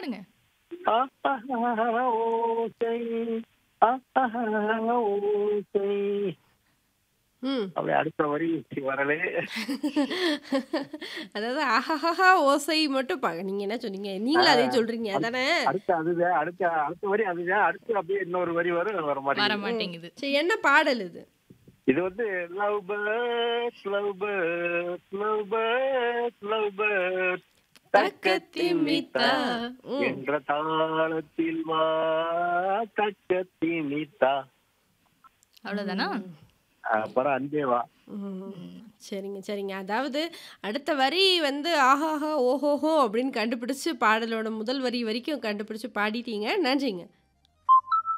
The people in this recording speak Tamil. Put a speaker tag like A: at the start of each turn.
A: பாடுங்க
B: ஓசை ஓசை
C: ம்
B: அப்படி அடுத்த வரி வரலே
C: அதாவது ஆஹாஹா ஓசை மட்டும் பா நீங்க என்ன சொன்னீங்க நீங்களும் அதே சொல்றீங்க அதானே
B: அடுத்த அதுதான் அடுத்த அடுத்த வரி அதுதான் அடுத்து அப்படியே இன்னொரு வரி வரும் வர
A: வர
B: மாட்டேங்குது
A: மாட்டேங்குது
C: சரி என்ன பாடல் இது
B: இது வந்து love bird love bird love bird love bird
A: தக்கத்திமித்தா.
C: ம்.
B: என்ற தாளத்தில் வா தக்கத்திமித்தா
A: அவ்வளவுதானா
B: அப்புறம் அஞ்சே வா
C: ம். சரிங்க சரிங்க அதாவது அடுத்த வரி வந்து ஆஹாஹா ஓஹோஹோ அப்படின்னு கண்டுபிடிச்சு பாடலோட முதல் வரி வரைக்கும் கண்டுபிடிச்சு பாடிட்டீங்க நன்றிங்க